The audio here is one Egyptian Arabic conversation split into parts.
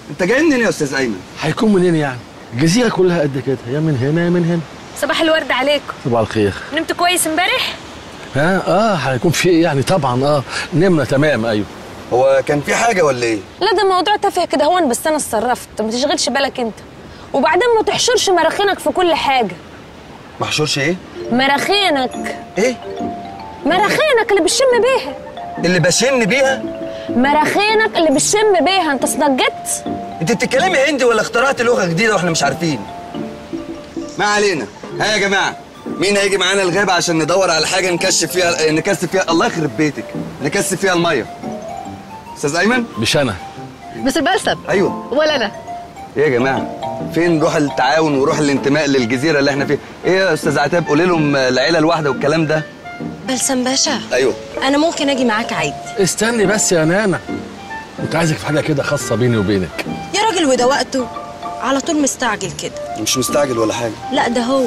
انت جاي منين يا استاذ ايمن هيكون منين يعني الجزيره كلها قد كده يا من هنا يا من هنا صباح الورد عليكم صباح الخير نمت كويس امبارح ها اه هيكون في إيه يعني طبعا اه نمنا تمام ايوه هو كان في حاجه ولا ايه لا ده موضوع تافه كده هون بس انا اتصرفت ما تشغلش بالك انت وبعدين ما تحشرش مراخينك في كل حاجه محشورش ايه مراخينك ايه مراخينك اللي بتشم بيها اللي بشن بيها مراخينك اللي بتشم بيها انت صدقت انت بتتكلمي هندي ولا اخترعت لغه جديده واحنا مش عارفين ما علينا ها يا جماعه مين هيجي معانا الغابه عشان ندور على حاجه نكشف فيها نكثف فيها الله يخرب بيتك نكثف فيها الميه استاذ ايمن مش انا بس البلسم ايوه ولا انا ايه يا جماعه فين روح التعاون وروح الانتماء للجزيره اللي احنا فيها ايه يا استاذ عتاب قولي لهم العيله الواحده والكلام ده بلسم باشا ايوه انا ممكن اجي معاك عادي استني بس يا نانا كنت عايزك في حاجه كده خاصه بيني وبينك يا راجل وده وقته على طول مستعجل كده مش مستعجل ولا حاجه لا ده هو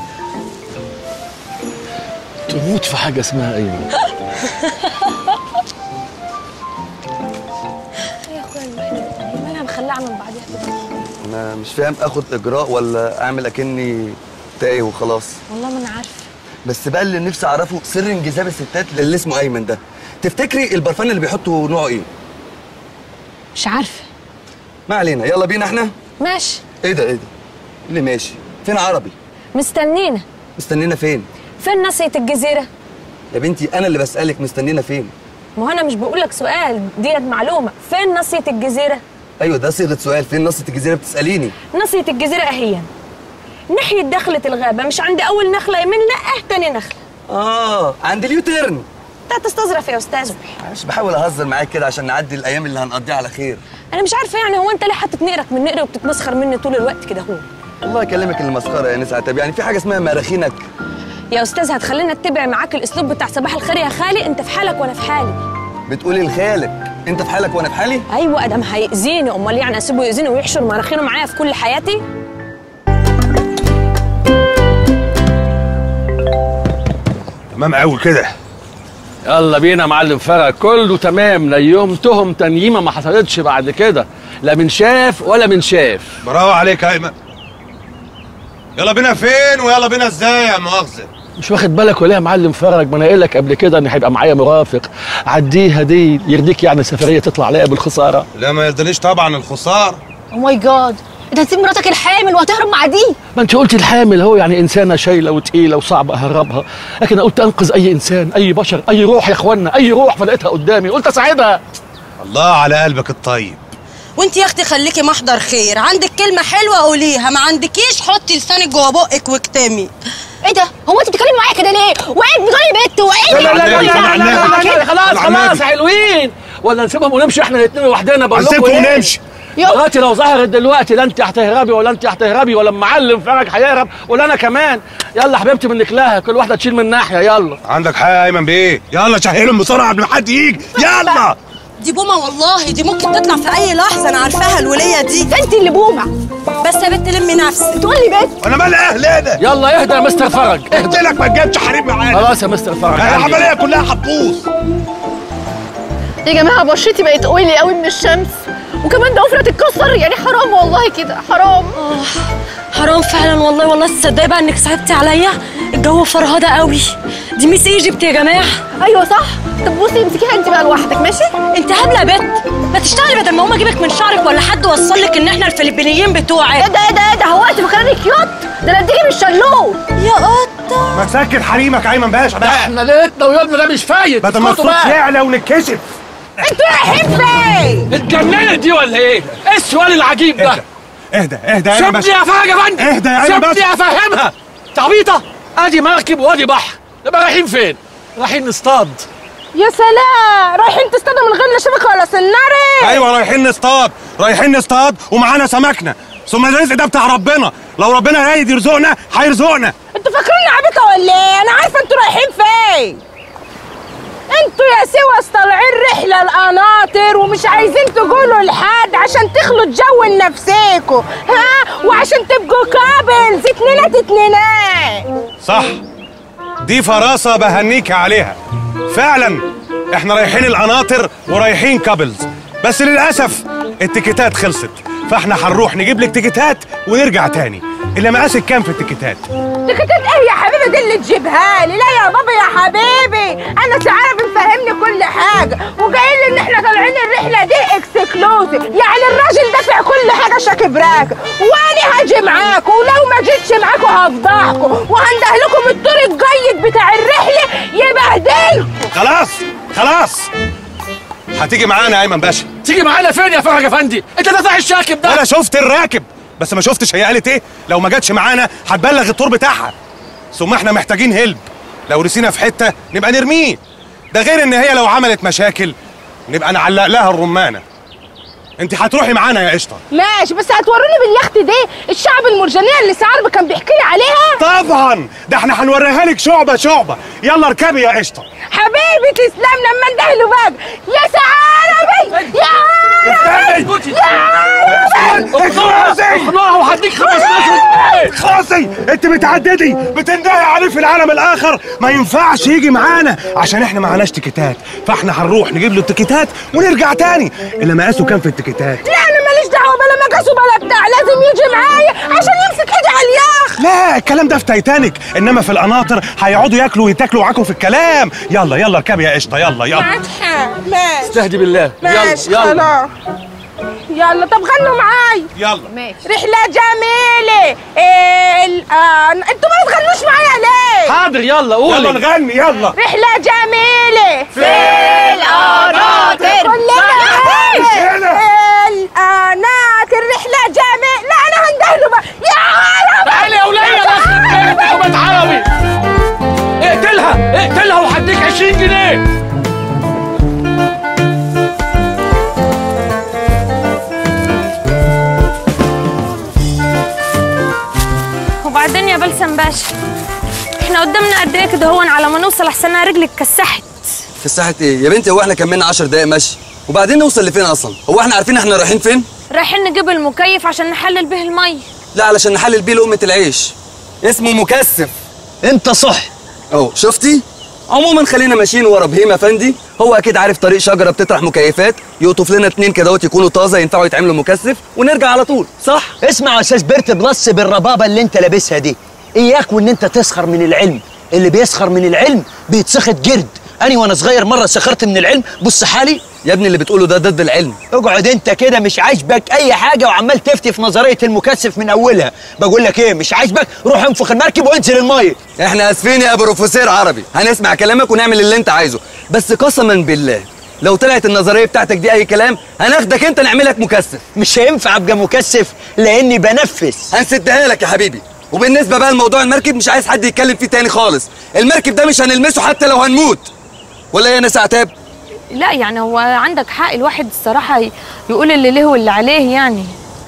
تموت في حاجه اسمها ايمن يا اخويا الوحده مالها مخلعه من بعضها كده انا مش فاهم اخد اجراء ولا اعمل اكني تايه وخلاص والله ما انا عارفه بس بقى اللي نفسي اعرفه سر انجذاب الستات للي اسمه ايمن ده تفتكري البرفان اللي بيحطه نوعه ايه مش عارفه ما علينا يلا بينا احنا ماشي ايه ده ايه ده اللي ماشي فين عربي مستنينا مستنينا فين فين ناصية الجزيرة؟ يا بنتي انا اللي بسالك مستنينا فين ما هو انا مش بقول لك سؤال ديت معلومة فين ناصية الجزيرة؟ ايوه ده صيغه سؤال فين نصة الجزيره بتساليني ناصية الجزيرة اهي ناحية دخلة الغابة مش عند أول نخلة يمين لا تاني نخلة اه عند اليوتيرن انت هتستظرف يا أستاذ مش بحاول اهزر معاك كده عشان نعدي الايام اللي هنقضيها على خير أنا مش عارفة يعني هو أنت ليه حاطط نقرك من نقري وبتتمسخر مني طول الوقت كده هو والله اكلمك المسخره يا نسعه طب يعني في حاجه اسمها مراخينك يا أستاذ هتخلينا اتبع معاك الأسلوب بتاع صباح الخير يا خالي أنت في حالك وأنا في حالي بتقولي لخالك انت في حالك وانا في حالي أيوة أدم هيأذيني أمال يعني أسيبه يأذيني ويحشر مراخينه معايا في كل حياتي؟ تمام قوي كده يلا بينا يا معلم فرج كله تمام نيمتهم تنييمه ما حصلتش بعد كده لا من شاف ولا من شاف برافو عليك يا ايمن يلا بينا فين ويلا بينا ازاي يا مؤاخذه مش واخد بالك ولا يا معلم فرج ما انا قايل لك قبل كده ان هيبقى معايا مرافق عديها دي يرضيك يعني سفريه تطلع عليها بالخساره لا ما يرضينيش طبعا الخسار او ماي جاد انت هتسيب مراتك الحامل وهتهرب مع دي ما انت قلت الحامل هو يعني انسانه شايله وتقيله وصعب اهربها لكن انا قلت انقذ اي انسان اي بشر اي روح يا اخوانا اي روح فلقيتها قدامي قلت اساعدها الله على قلبك الطيب وانت يا اختي خليكي محضر خير عندك كلمه حلوه قوليها ما عندكيش حطي لسانك جوه بقك واكتمي ايه ده هو انت بتتكلمي معايا كده ليه وقعت بتقولي بنت وقعت لا لا لا لا لا لا لا كده. خلاص على النبي. خلاص حلوين ولا نسيبهم ونمشي احنا الاثنين لوحدنا بقول لكم هنسيبكم ايه؟ ونمشي. مراتي لو ظهرت دلوقتي لا انت هتهربي ولا انت هتهربي ولا المعلم فرج هيهرب ولا انا كمان يلا حبيبتي منك لها كل واحده تشيل من ناحيه يلا عندك حق يا ايمن بيه يلا شهلهم بسرعه قبل ما حد يجي يلا دي بومه والله دي ممكن تطلع في اي لحظه انا عارفاها الوليه دي ده انت اللي بومه بس يا بنت لمي نفسك تقولي بنت وانا مال اهل هنا يلا اهدى يا مستر فرج قلت اهدى لك ما تجيبش حريم معانا خلاص يا مستر فرج العمليه كلها هتبوظ يا جماعه بشرتي بقت اويلي قوي من الشمس وكمان ضفرة تتكسر يعني حرام والله كده حرام حرام فعلا والله والله تصدقي بقى انك صعبتي عليا الجو فرهده قوي دي ميس ايجيبت يا جماعه ايوه صح طب بصي امسكيها انت بقى لوحدك ماشي انت هبله يا بت ما تشتغلي بدل ما اقوم اجيبك من شعرك ولا حد وصل لك ان احنا الفلبينيين ايه بتوعك ده ايه ده ايه ده هو انت فاكراني كيوت ده انا اديكي بالشلوت يا قطه ما تسكت حريمك يا ايمن باشا بقى احنا ليلتنا ويومنا ده مش فايت بدل ما اسكتوا الصوت بقى. يعلى ونتكشف انتوا رايحين فين؟ اتجننت دي ولا ايه؟ ايه السؤال العجيب ده؟ اهدى اهدى اهدى يا ايمن سيبني باشا افهم يا فندم اهدى يا أيمن سيبني باشا. افهمها تعبيطه ادي مركب وادي بحر نبقى رايحين فين؟ رايحين نصطاد يا سلام رايحين تصطادوا من غير لا شبكة ولا سنارة ايوه رايحين نصطاد رايحين نصطاد ومعانا سمكنا ثم الرزق ده بتاع ربنا لو ربنا رايد يرزقنا هيرزقنا انتوا فاكريني عبيطة ولا ايه؟ أنا عارفة انتوا رايحين فين انتوا يا سوس طالعين رحلة القناطر ومش عايزين تقولوا لحد عشان تخلوا الجو لنفسيكوا ها وعشان تبقوا كابلز اتنينات اتنينات صح دي فراسة بهنيك عليها فعلا احنا رايحين القناطر ورايحين كابلز بس للاسف التيكيتات خلصت فاحنا هنروح نجيب لك تيكيتات ونرجع تاني اللي مقاسك كام في التيكيتات تكتات ايه يا حبيبي دي اللي تجيبها لي لا يا بابا يا حبيبي انا تعرف مفهمني كل حاجه وجاي لي ان احنا طالعين الرحله دي اكسكلوزيف يعني الراجل دافع كل حاجه شاكب راكب وانا هاجي معاكم ولو ما جيتش معاكم هفضحكم وهنده لكم الطريق الجيد بتاع الرحله يبهدلكم خلاص خلاص هتيجي معانا يا ايمن باشا تيجي معانا فين يا فرج افندي انت دافع الشاكب ده انا شفت الراكب بس ما شفتش هي قالت ايه لو ما جاتش معانا هتبلغ الطور بتاعها ثم احنا محتاجين هلب لو رسينا في حته نبقى نرميه ده غير ان هي لو عملت مشاكل نبقى نعلق لها الرمانه انت هتروحي معانا يا قشطه ماشي بس هتوروني باليخت دي الشعب المرجانيه اللي سعرب كان بيحكي لي عليها طبعا ده احنا هنوريها لك شعبه شعبه يلا اركبي يا قشطه حبيبي تسلم لما اندهله بقى يا سعربي يا عربي يا عربي اقنعه وهديك خمس نشر خلاصي انت بتعددي بتندهي عليه في العالم الاخر ما ينفعش يجي معانا عشان احنا معناش تيكيتات فاحنا هنروح نجيب له التيكيتات ونرجع تاني اللي مقاسه كام في التيكيتات لا انا ماليش دعوه بلا مقاسه بلا بتاع لازم يجي معايا عشان يمسك ايدي على اليخت لا الكلام ده في تايتانيك انما في القناطر هيقعدوا ياكلوا ويتاكلوا معاكم في الكلام يلا يلا اركبي يا قشطه يلا يلا معاك حق ماشي استهدي بالله ماشي يلا يلا خلاص يلا طب غنوا معايا يلا ماشي رحلة جميلة إيه الآن انتوا ما بتغنوش معايا ليه؟ حاضر يلا يلا قولي نغني يلا رحلة جميلة في القناطر. هنا. القناطر رحلة جميلة لا أنا هندهله بقى يا عرب تعالي يا ولية بس حكومة عربي اقتلها اقتلها وهديك 20 جنيه وبعدين يا بلسم باشا احنا قدامنا قد ايه كده هون على ما نوصل احسن أنا رجلي اتكسحت في الساحة ايه يا بنتي هو احنا كملنا 10 دقايق مشي وبعدين نوصل لفين اصلا هو احنا عارفين احنا رايحين فين رايحين نجيب المكيف عشان نحلل به المية لا علشان نحلل بيه لقمة العيش اسمه مكثف انت صح اهو شفتي عموما خلينا ماشيين ورا بهيم افندي هو اكيد عارف طريق شجره بتطرح مكيفات يقطف لنا اتنين كدهوت يكونوا طازه ينفعوا يتعملوا مكثف ونرجع على طول صح اسمع يا استاذ بيرت بلس بالربابه اللي انت لابسها دي اياك وان انت تسخر من العلم اللي بيسخر من العلم بيتسخط جرد انا وانا صغير مره سخرت من العلم بص حالي يا ابني اللي بتقوله ده ضد العلم اقعد انت كده مش عاجبك اي حاجه وعمال تفتي في نظريه المكثف من اولها بقول لك ايه مش عاجبك روح انفخ المركب وانزل الميه احنا اسفين يا بروفيسور عربي هنسمع كلامك ونعمل اللي انت عايزه بس قسما بالله لو طلعت النظريه بتاعتك دي اي كلام هناخدك انت نعملك مكثف مش هينفع ابقى مكثف لاني بنفس هنسدها لك يا حبيبي وبالنسبه بقى لموضوع المركب مش عايز حد يتكلم فيه تاني خالص المركب ده مش هنلمسه حتى لو هنموت ولا ايه يا ناس عتاب لا يعني هو عندك حق الواحد الصراحة ي- يقول اللي له واللي عليه يعني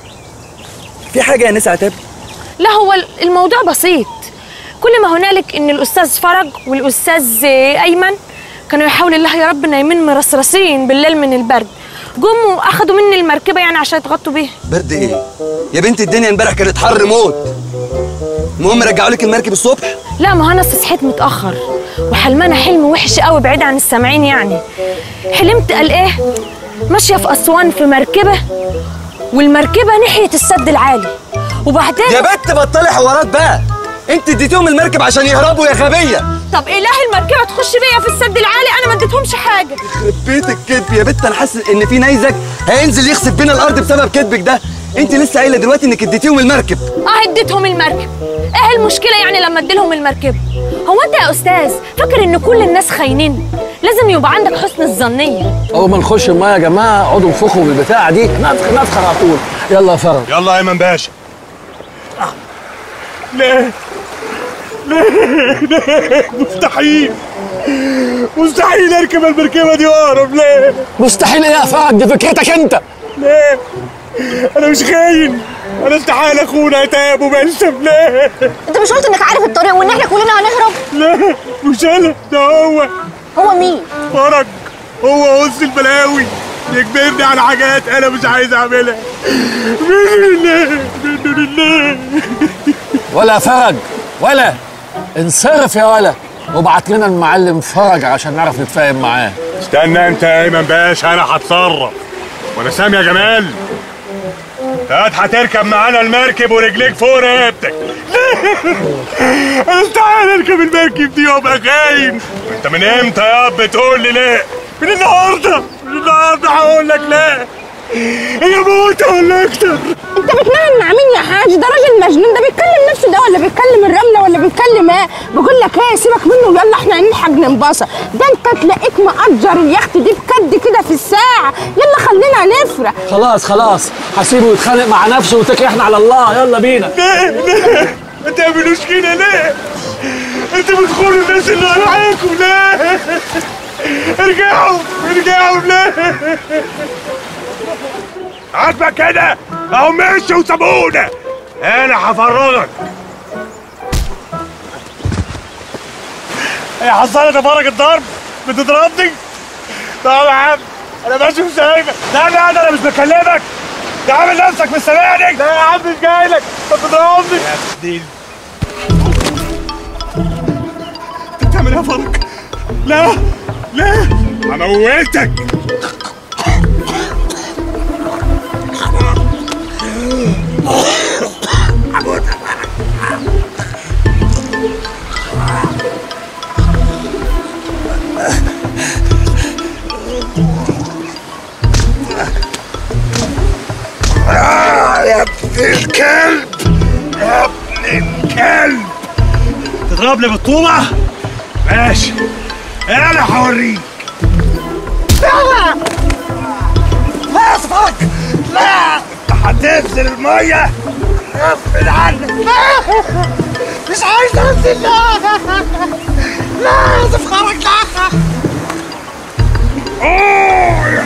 في حاجه يا ناس عتاب لا هو ال- الموضوع بسيط كل ما هنالك ان الاستاذ فرج والاستاذ ايمن كانوا يحاولوا الله يا رب نايمين مرصرصين بالليل من البرد جم واخدوا مني المركبه يعني عشان يتغطوا بيها برد ايه يا بنتي الدنيا امبارح كانت حر موت المهم رجعوا لك المركب الصبح لا ما هو انا صحيت متاخر وحلمانه حلم وحش قوي بعيد عن السامعين يعني حلمت قال ايه ماشيه في اسوان في مركبه والمركبه ناحيه السد العالي وبعدين يا بنت بطلي حوارات بقى انت اديتيهم المركب عشان يهربوا يا غبيه طب اله المركبه تخش بيا في السد العالي انا ما اديتهمش حاجه يخرب بيت الكذب يا بنت انا حاسس ان في نيزك هينزل يخسف بينا الارض بسبب كذبك ده انت لسه قايله دلوقتي انك اديتيهم المركب اه اديتهم المركب ايه المشكله يعني لما اديلهم المركب هو انت يا استاذ فاكر ان كل الناس خاينين لازم يبقى عندك حسن الظنيه اول ما نخش الميه يا جماعه اقعدوا انفخوا بالبتاعه دي نفخ نفخ على طول يلا يا فرج يلا يا ايمن باشا ليه ليه ليه مستحيل مستحيل اركب المركبه دي واهرب ليه مستحيل ايه يا فرج دي فكرتك انت ليه انا مش خاين انا استحاله اخون عتاب وبلسم ليه انت مش قلت انك عارف الطريق وان احنا كلنا هنهرب ليه مش انا ده هو هو مين فرج هو قص البلاوي يجبرني على حاجات انا مش عايز اعملها منه لله منه لله ولا فرج ولا انصرف يا ولا وابعت لنا المعلم فرج عشان نعرف نتفاهم معاه استنى انت يا ايمن باشا انا هتصرف وانا سامي يا جمال هات هتركب معانا المركب ورجليك فوق رقبتك انا استحيل اركب المركب دي وابقى خاين انت من امتى يا اب تقول لي لا من النهارده من النهارده هقول لك لا هي موتة ولا اكتر انت بتنام مع مين يا حاج ده راجل مجنون ده بيتكلم نفسه ده ولا بيتكلم الرمله ولا بيتكلم ايه بقول لك ايه سيبك منه يلا احنا نلحق ننبسط ده انت تلاقيك مأجر اليخت دي بكد كده في الساعه يلا خلينا نفرح خلاص خلاص هسيبه يتخانق مع نفسه وتكل احنا على الله يلا بينا ليه ليه ما تعملوش كده ليه انتوا بتخونوا الناس اللي وراكم ليه ارجعوا ارجعوا ليه عاجبك كده اهو مشي وسابونا انا هفرجك يا حصانة ده فرج الضرب بتضربني طب يا عم انا ماشي وسايبك لا لا ده انا مش بكلمك ده عامل نفسك مش سامعني لا يا عم مش جاي لك انت بتضربني يا سيدي انت بتعمل ايه يا فرج لا لا هموتك يا ابن الكلب يا ابن الكلب تضربني بالطوبة؟ ماشي انا هوريك لا لا يا صفاك لا انت هتنزل المية غصب عنك لا مش عايز انزل لا لا يا صفارك لا اوه يا